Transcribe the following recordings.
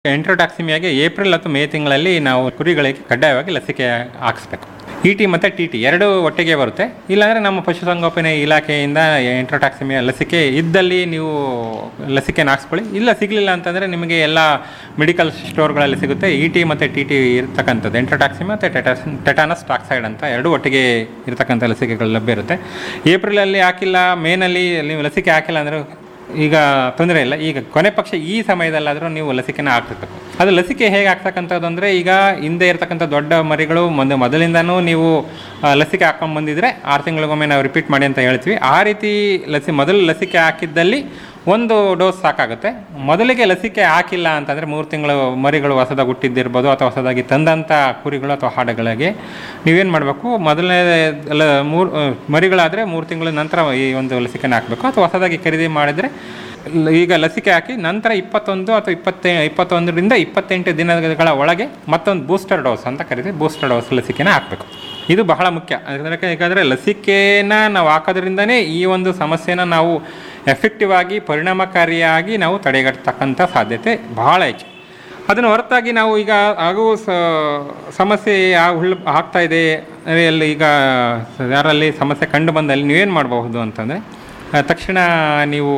ಎಂಟ್ರೋಟಾಕ್ಸಿಮಿಯಾಗೆ April ಅಥವಾ ಮೇ ತಿಂಗಳಲ್ಲಿ ನಾವು ಕುರಿಗಳಿಗೆ ಕಡ್ಡಾಯವಾಗಿ ಲಸಿಕೆ ಹಾಕಿಸ್ಬೇಕು ಇ ಟಿ ಮತ್ತು ಟಿ ಟಿ ಎರಡು ಒಟ್ಟಿಗೆ ಬರುತ್ತೆ ಇಲ್ಲಾಂದರೆ ನಮ್ಮ ಪಶುಸಂಗೋಪನೆ ಇಲಾಖೆಯಿಂದ ಎಂಟ್ರೋಟಾಕ್ಸಿಮಿಯಾ ಲಸಿಕೆ ಇದ್ದಲ್ಲಿ ನೀವು ಲಸಿಕೆನ ಹಾಕ್ಸ್ಕೊಳ್ಳಿ ಇಲ್ಲ ಸಿಗಲಿಲ್ಲ ಅಂತಂದರೆ ನಿಮಗೆ ಎಲ್ಲ ಮೆಡಿಕಲ್ ಸ್ಟೋರ್ಗಳಲ್ಲಿ ಸಿಗುತ್ತೆ ಇ ಟಿ ಮತ್ತು ಟಿ ಟಿ ಇರ್ತಕ್ಕಂಥದ್ದು ಎಂಟ್ರೋಟಾಕ್ಸಿಮಾ ಮತ್ತು ಟೆಟಾಸ್ ಟೆಟಾನಸ್ ಟಾಕ್ಸೈಡ್ ಅಂತ ಎರಡು ಒಟ್ಟಿಗೆ ಇರತಕ್ಕಂಥ ಲಸಿಕೆಗಳು ಲಭ್ಯ ಇರುತ್ತೆ ಏಪ್ರಿಲಲ್ಲಿ ಹಾಕಿಲ್ಲ ಮೇನಲ್ಲಿ ನೀವು ಲಸಿಕೆ ಹಾಕಿಲ್ಲ ಅಂದರೆ ಈಗ ತೊಂದರೆ ಇಲ್ಲ ಈಗ ಕೊನೆ ಪಕ್ಷ ಈ ಸಮಯದಲ್ಲಾದರೂ ನೀವು ಲಸಿಕೆನ ಹಾಕ್ತಿರ್ಬೇಕು ಅದು ಲಸಿಕೆ ಹೇಗೆ ಹಾಕ್ತಕ್ಕಂಥದ್ದು ಅಂದರೆ ಈಗ ಹಿಂದೆ ಇರ್ತಕ್ಕಂಥ ದೊಡ್ಡ ಮರಿಗಳು ಮೊದಲು ಮೊದಲಿಂದನೂ ನೀವು ಆ, ಲಸಿಕೆ ಹಾಕೊಂಡು ಬಂದಿದ್ರೆ ಆರು ತಿಂಗಳಿಗೊಮ್ಮೆ ನಾವು ರಿಪೀಟ್ ಮಾಡಿ ಅಂತ ಹೇಳ್ತೀವಿ ಆ ರೀತಿ ಲಸಿ ಮೊದಲು ಲಸಿಕೆ ಹಾಕಿದ್ದಲ್ಲಿ ಒಂದು ಡೋಸ್ ಸಾಕಾಗುತ್ತೆ ಮೊದಲಿಗೆ ಲಸಿಕೆ ಹಾಕಿಲ್ಲ ಅಂತಂದರೆ ಮೂರು ತಿಂಗಳು ಮರಿಗಳು ಹೊಸದಾಗಿ ಹುಟ್ಟಿದ್ದಿರ್ಬೋದು ಅಥವಾ ಹೊಸದಾಗಿ ತಂದಂಥ ಕುರಿಗಳು ಅಥವಾ ಹಾಡುಗಳಿಗೆ ನೀವೇನು ಮಾಡಬೇಕು ಮೊದಲನೇ ಲ ಮೂರು ಮರಿಗಳಾದರೆ ಮೂರು ತಿಂಗಳ ನಂತರ ಈ ಒಂದು ಲಸಿಕೆನ ಹಾಕಬೇಕು ಅಥವಾ ಹೊಸದಾಗಿ ಖರೀದಿ ಮಾಡಿದರೆ ಲ- ಈಗ ಲಸಿಕೆ ಹಾಕಿ ನಂತರ ಇಪ್ಪತ್ತೊಂದು ಅಥವಾ ಇಪ್ಪತ್ತೇ ಇಪ್ಪತ್ತೊಂದರಿಂದ ಇಪ್ಪತ್ತೆಂಟು ದಿನಗಳ ಒಳಗೆ ಮತ್ತೊಂದು ಬೂಸ್ಟರ್ ಡೋಸ್ ಅಂತ ಕರಿತೀವಿ ಬೂಸ್ಟರ್ ಡೋಸ್ ಲಸಿಕೆನ ಹಾಕಬೇಕು ಇದು ಬಹಳ ಮುಖ್ಯ ಯಾಕಂದರೆ ಯಾಕಂದರೆ ಲಸಿಕೆನ ನಾವು ಹಾಕೋದ್ರಿಂದನೇ ಈ ಒಂದು ಸಮಸ್ಯೆನ ನಾವು ಎಫೆಕ್ಟಿವ್ ಆಗಿ ಪರಿಣಾಮಕಾರಿಯಾಗಿ ನಾವು ತಡೆಗಟ್ಟತಕ್ಕಂಥ ಸಾಧ್ಯತೆ ಬಹಳ ಹೆಚ್ಚು ಅದನ್ನು ಹೊರತಾಗಿ ನಾವು ಈಗ ಆಗುವ ಸ ಸಮಸ್ಯೆ ಆ ಹುಳು ಆಗ್ತಾ ಇದೆ ಎಲ್ಲಿ ಈಗ ಯಾರಲ್ಲಿ ಸಮಸ್ಯೆ ಕಂಡು ಬಂದಲ್ಲಿ ನೀವೇನು ಮಾಡಬಹುದು ಅಂತಂದರೆ ಆ, ತಕ್ಷಣ ನೀವು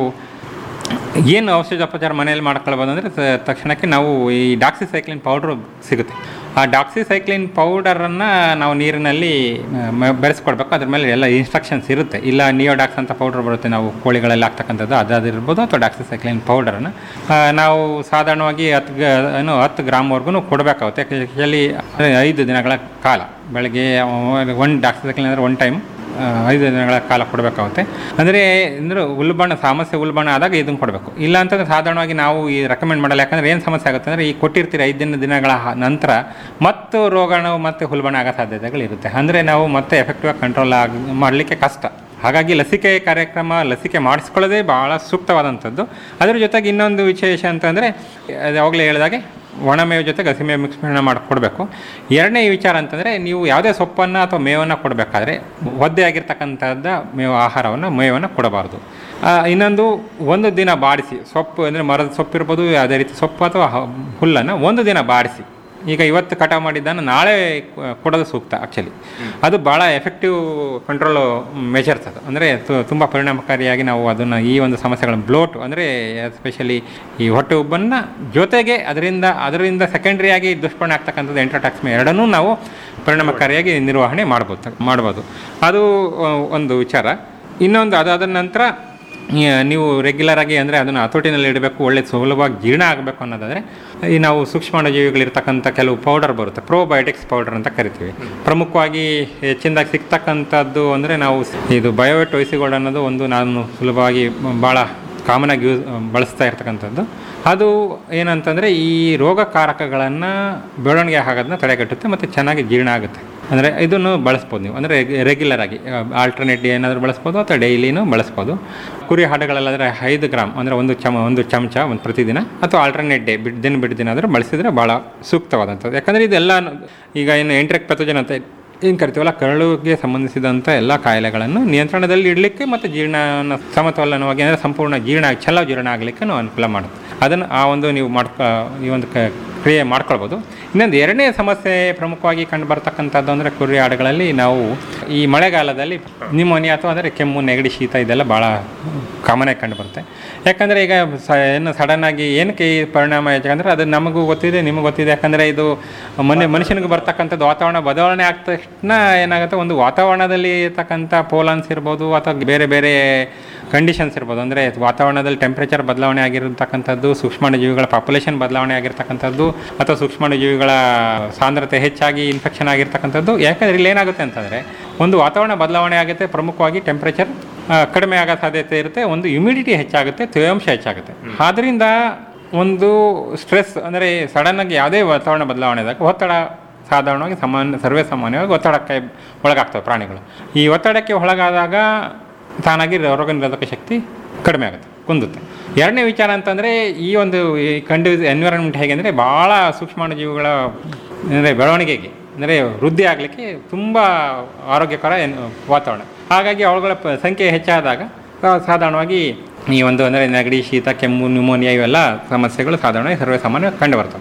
ಏನು ಔಷಧೋಪಚಾರ ಮನೆಯಲ್ಲಿ ಮಾಡ್ಕೊಳ್ಬೋದು ಅಂದರೆ ತಕ್ಷಣಕ್ಕೆ ನಾವು ಈ ಡಾಕ್ಸಿಸೈಕ್ಲಿನ್ ಪೌಡ್ರು ಸಿಗುತ್ತೆ ಆ ಡಾಕ್ಸಿಸೈಕ್ಲಿನ್ ಪೌಡರನ್ನು ನಾವು ನೀರಿನಲ್ಲಿ ಮ- ಬೆರೆಸ್ಕೊಡ್ಬೇಕು ಅದ್ರ ಮೇಲೆ ಎಲ್ಲ ಇನ್ಸ್ಟ್ರಕ್ಷನ್ಸ್ ಇರುತ್ತೆ ಇಲ್ಲ ನಿಯೋಡಾಕ್ಸ್ ಅಂತ ಪೌಡರ್ ಬರುತ್ತೆ ನಾವು ಕೋಳಿಗಳಲ್ಲಿ ಆಗ್ತಕ್ಕಂಥದ್ದು ಅದಾದಿರ್ಬೋದು ಅಥವಾ ಡಾಕ್ಸಿಸೈಕ್ಲಿನ್ ಪೌಡರನ್ನು ನಾವು ಸಾಧಾರಣವಾಗಿ ಹತ್ತು ಗ ಏನು ಹತ್ತು ಗ್ರಾಮ್ವರೆಗೂ ಕೊಡಬೇಕಾಗುತ್ತೆ ಆ್ಯಕ್ಚುಲಿ ಐದು ದಿನಗಳ ಕಾಲ ಬೆಳಗ್ಗೆ ಒನ್ ಡಾಕ್ಸಿಸೈಕ್ಲಿನ್ ಅಂದರೆ ಒನ್ ಟೈಮ್ ಆ, ಐದು ದಿನಗಳ ಕಾಲ ಕೊಡಬೇಕಾಗುತ್ತೆ ಅಂದರೆ ಅಂದರೆ ಉಲ್ಬಣ ಸಮಸ್ಯೆ ಉಲ್ಬಣ ಆದಾಗ ಇದನ್ನು ಕೊಡಬೇಕು ಇಲ್ಲ ಅಂತಂದರೆ ಸಾಧಾರಣವಾಗಿ ನಾವು ಈ ರೆಕಮೆಂಡ್ ಮಾಡಲ್ಲ ಯಾಕಂದರೆ ಏನು ಸಮಸ್ಯೆ ಆಗುತ್ತೆ ಅಂದರೆ ಈ ಕೊಟ್ಟಿರ್ತೀರಿ ಐದು ದಿನ ದಿನಗಳ ಹ- ನಂತರ ಮತ್ತು ರೋಗಾಣು ಮತ್ತು ಹುಲ್ಬಣ ಆಗೋ ಸಾಧ್ಯತೆಗಳಿರುತ್ತೆ ಅಂದರೆ ನಾವು ಮತ್ತೆ ಎಫೆಕ್ಟಿವ್ ಆಗಿ ಕಂಟ್ರೋಲ್ ಆಗಿ ಮಾಡಲಿಕ್ಕೆ ಕಷ್ಟ ಹಾಗಾಗಿ ಲಸಿಕೆ ಕಾರ್ಯಕ್ರಮ ಲಸಿಕೆ ಮಾಡಿಸ್ಕೊಳ್ಳೋದೇ ಭಾಳ ಸೂಕ್ತವಾದಂಥದ್ದು ಅದ್ರ ಜೊತೆಗೆ ಇನ್ನೊಂದು ವಿಶೇಷ ಅಂತಂದರೆ ಯಾವಾಗಲೇ ಹೇಳಿದಾಗೆ ಒಣಮೇವು ಜೊತೆಗೆ ಹಸಿಮೇವು ಮಿಕ್ಸ್ ಮಾಡಿ ಕೊಡಬೇಕು ಎರಡನೇ ವಿಚಾರ ಅಂತಂದರೆ ನೀವು ಯಾವುದೇ ಸೊಪ್ಪನ್ನು ಅಥವಾ ಮೇವನ್ನು ಕೊಡಬೇಕಾದ್ರೆ ಒದ್ದೆ ಆಗಿರ್ತಕ್ಕಂಥದ್ದು ಮೇವು ಆಹಾರವನ್ನು ಮೇವನ್ನು ಕೊಡಬಾರ್ದು ಆ, ಇನ್ನೊಂದು ಒಂದು ದಿನ ಬಾಡಿಸಿ ಸೊಪ್ಪು ಅಂದರೆ ಮರದ ಸೊಪ್ಪು ಇರ್ಬೋದು ಅದೇ ರೀತಿ ಸೊಪ್ಪು ಅಥವಾ ಹ- ಹುಲ್ಲನ್ನು ಒಂದು ದಿನ ಬಾಡಿಸಿ ಈಗ ಇವತ್ತು ಕಟಾವು ಮಾಡಿದ್ದನ್ನು ನಾಳೆ ಕೊ- ಕೊಡೋದು ಸೂಕ್ತ ಆ್ಯಕ್ಚುಲಿ ಅದು ಭಾಳ ಎಫೆಕ್ಟಿವ್ ಕಂಟ್ರೋಲ್ ಮೆಜರ್ಸ್ ಅದು ಅಂದರೆ ತುಂಬ ಪರಿಣಾಮಕಾರಿಯಾಗಿ ನಾವು ಅದನ್ನು ಈ ಒಂದು ಸಮಸ್ಯೆಗಳನ್ನು ಬ್ಲೋಟ್ ಅಂದರೆ ಎಸ್ಪೆಷಲಿ ಈ ಹೊಟ್ಟೆ ಉಬ್ಬನ್ನು ಜೊತೆಗೆ ಅದರಿಂದ ಅದರಿಂದ ಸೆಕೆಂಡ್ರಿಯಾಗಿ ದುಷ್ಪರಿಣಾಮ ಆಗ್ತಕ್ಕಂಥದ್ದು ಎಂಟ್ರೋಟಾಕ್ಸ್ಮಿ ಎರಡನ್ನೂ ನಾವು ಪರಿಣಾಮಕಾರಿಯಾಗಿ ನಿರ್ವಹಣೆ ಮಾಡ್ಬೋದು ಮಾಡ್ಬೋದು ಅದು ಆ, ಒಂದು ವಿಚಾರ ಇನ್ನೊಂದು ಅದಾದ ನಂತರ ಈ, ನೀವು ರೆಗ್ಯುಲರ್ ಆಗಿ ಅಂದರೆ ಅದನ್ನು ಹತೋಟಿನಲ್ಲಿ ಇಡಬೇಕು ಒಳ್ಳೆ ಸುಲಭವಾಗಿ ಜೀರ್ಣ ಆಗಬೇಕು ಅನ್ನೋದಾದರೆ ಈ ನಾವು ಸೂಕ್ಷ್ಮಾಣುಜೀವಿಗಳಿರ್ತಕ್ಕಂಥ ಕೆಲವು ಪೌಡರ್ ಬರುತ್ತೆ ಪ್ರೋಬಯೋಟಿಕ್ಸ್ ಪೌಡರ್ ಅಂತ ಕರಿತೀವಿ ಪ್ರಮುಖವಾಗಿ ಹೆಚ್ಚಿನದಾಗಿ ಸಿಗ್ತಕ್ಕಂಥದ್ದು ಅಂದರೆ ನಾವು ಸ್- ಇದು ಬಯೋವೆಟ್ ವೈಸಿಗೋಲ್ಡ್ ಅನ್ನೋದು ಒಂದು ನಾನು ಸುಲಭವಾಗಿ ಭಾಳ ಕಾಮನಾಗಿ ಯೂಸ್ ಬಳಸ್ತಾ ಇರ್ತಕ್ಕಂಥದ್ದು ಅದು ಏನಂತಂದರೆ ಈ ರೋಗಕಾರಕಗಳನ್ನು ಬೆಳವಣಿಗೆ ಆಗೋದನ್ನ ತಡೆಗಟ್ಟುತ್ತೆ ಮತ್ತು ಚೆನ್ನಾಗಿ ಜೀರ್ಣ ಆಗುತ್ತೆ ಅಂದರೆ ಇದನ್ನು ಬಳಸ್ಬೋದು ನೀವು ಅಂದರೆ ರೆಗ್ಯುಲರ್ ಆಗಿ ಆಲ್ಟರ್ನೇಟ್ ಡೇ ಏನಾದರೂ ಬಳಸ್ಬೋದು ಅಥವಾ ಡೈಲಿನೂ ಬಳಸ್ಬೋದು ಕುರಿ ಹಾಡುಗಳಲ್ಲಾದರೆ ಐದು ಗ್ರಾಮ್ ಅಂದರೆ ಒಂದು ಚಮ ಒಂದು ಚಮಚ ಒಂದು ಪ್ರತಿದಿನ ಅಥವಾ ಆಲ್ಟರ್ನೇಟ್ ಡೇ ಬಿಟ್ಟು ದಿನ ಬಿಟ್ಟು ದಿನ ಆದರೆ ಬಳಸಿದರೆ ಭಾಳ ಸೂಕ್ತವಾದಂಥದ್ದು ಯಾಕಂದರೆ ಇದೆಲ್ಲ ಈಗ ಏನು ಎಂಟ್ರೆಕ್ ಪೆಥೋಜನ್ ಅಂತ ಏನು ಕರಿತೀವಲ್ಲ ಕರಳುಗೆ ಸಂಬಂಧಿಸಿದಂಥ ಎಲ್ಲ ಕಾಯಿಲೆಗಳನ್ನು ನಿಯಂತ್ರಣದಲ್ಲಿ ಇಡಲಿಕ್ಕೆ ಮತ್ತು ಜೀರ್ಣ ಸಮತೋಲನವಾಗಿ ಅಂದರೆ ಸಂಪೂರ್ಣ ಜೀರ್ಣ ಛಲ ಜೀರ್ಣ ಆಗಲಿಕ್ಕೆ ನಾವು ಅನುಕೂಲ ಮಾಡುತ್ತೆ ಅದನ್ನು ಆ ಒಂದು ನೀವು ಮಾಡ್ಕೊ ಈ ಒಂದು ಕ ಕ್ರಿಯೆ ಮಾಡ್ಕೊಳ್ಬೋದು ಇನ್ನೊಂದು ಎರಡನೇ ಸಮಸ್ಯೆ ಪ್ರಮುಖವಾಗಿ ಕಂಡು ಬರ್ತಕ್ಕಂಥದ್ದು ಅಂದರೆ ಕುರಿ ಆಡುಗಳಲ್ಲಿ ನಾವು ಈ ಮಳೆಗಾಲದಲ್ಲಿ ನಿಮೋನಿಯಾ ಅಥವಾ ಅಂದರೆ ಕೆಮ್ಮು ನೆಗಡಿ ಶೀತ ಇದೆಲ್ಲ ಭಾಳ ಕಾಮನಾಗಿ ಕಂಡು ಬರುತ್ತೆ ಯಾಕಂದರೆ ಈಗ ಸ ಏನು ಸಡನ್ನಾಗಿ ಏನಕ್ಕೆ ಈ ಪರಿಣಾಮ ಯಾಕಂದರೆ ಅದು ನಮಗೂ ಗೊತ್ತಿದೆ ನಿಮಗೂ ಗೊತ್ತಿದೆ ಯಾಕಂದರೆ ಇದು ಮನೆ ಮನುಷ್ಯನಿಗೆ ಬರ್ತಕ್ಕಂಥದ್ದು ವಾತಾವರಣ ಬದಲಾವಣೆ ಆಗ್ತ ತಕ್ಷಣ ಏನಾಗುತ್ತೆ ಒಂದು ವಾತಾವರಣದಲ್ಲಿ ಇರ್ತಕ್ಕಂಥ ಪೋಲಾನ್ಸ್ ಇರ್ಬೋದು ಅಥವಾ ಬೇರೆ ಬೇರೆ ಕಂಡೀಷನ್ಸ್ ಇರ್ಬೋದು ಅಂದರೆ ವಾತಾವರಣದಲ್ಲಿ ಟೆಂಪ್ರೇಚರ್ ಬದಲಾವಣೆ ಆಗಿರತಕ್ಕಂಥದ್ದು ಸೂಕ್ಷ್ಮಾಣುಜೀವಿಗಳ ಪಾಪ್ಯುಲೇಷನ್ ಬದಲಾವಣೆ ಆಗಿರ್ತಕ್ಕಂಥದ್ದು ಅಥವಾ ಸೂಕ್ಷ್ಮಾಣುಜೀವಿಗಳ ಸಾಂದ್ರತೆ ಹೆಚ್ಚಾಗಿ ಇನ್ಫೆಕ್ಷನ್ ಆಗಿರ್ತಕ್ಕಂಥದ್ದು ಯಾಕಂದರೆ ಇಲ್ಲಿ ಏನಾಗುತ್ತೆ ಅಂತಂದರೆ ಒಂದು ವಾತಾವರಣ ಬದಲಾವಣೆ ಆಗುತ್ತೆ ಪ್ರಮುಖವಾಗಿ ಟೆಂಪ್ರೇಚರ್ ಕಡಿಮೆ ಆಗೋ ಸಾಧ್ಯತೆ ಇರುತ್ತೆ ಒಂದು ಹ್ಯುಮಿಡಿಟಿ ಹೆಚ್ಚಾಗುತ್ತೆ ತೇವಾಂಶ ಹೆಚ್ಚಾಗುತ್ತೆ ಆದ್ದರಿಂದ ಒಂದು ಸ್ಟ್ರೆಸ್ ಅಂದರೆ ಸಡನ್ನಾಗಿ ಯಾವುದೇ ವಾತಾವರಣ ಬದಲಾವಣೆ ಆದಾಗ ಒತ್ತಡ ಸಾಧಾರಣವಾಗಿ ಸಾಮಾನ್ಯ ಸರ್ವೇ ಸಾಮಾನ್ಯವಾಗಿ ಒತ್ತಡಕ್ಕೆ ಒಳಗಾಗ್ತವೆ ಪ್ರಾಣಿಗಳು ಈ ಒತ್ತಡಕ್ಕೆ ಒಳಗಾದಾಗ ತಾನಾಗಿ ರೋಗ ನಿರೋಧಕ ಶಕ್ತಿ ಕಡಿಮೆ ಆಗುತ್ತೆ ಕುಂದುತ್ತೆ ಎರಡನೇ ವಿಚಾರ ಅಂತಂದರೆ ಈ ಒಂದು ಈ ಕಂಡು ಎನ್ವಿರಾನ್ಮೆಂಟ್ ಹೇಗೆ ಅಂದರೆ ಭಾಳ ಸೂಕ್ಷ್ಮಾಣುಜೀವಿಗಳ ಅಂದರೆ ಬೆಳವಣಿಗೆಗೆ ಅಂದರೆ ವೃದ್ಧಿ ಆಗಲಿಕ್ಕೆ ತುಂಬ ಆರೋಗ್ಯಕರ ಎನ್- ವಾತಾವರಣ ಹಾಗಾಗಿ ಅವುಗಳ ಪ- ಸಂಖ್ಯೆ ಹೆಚ್ಚಾದಾಗ ಸಾ- ಸಾಧಾರಣವಾಗಿ ಈ ಒಂದು ಅಂದರೆ ನೆಗಡಿ ಶೀತ ಕೆಮ್ಮು ನ್ಯೂಮೋನಿಯಾ ಇವೆಲ್ಲ ಸಮಸ್ಯೆಗಳು ಸಾಧಾರಣವಾಗಿ ಸರ್ವೇ ಸಾಮಾನ್ಯ ಕಂಡು ಬರ್ತವೆ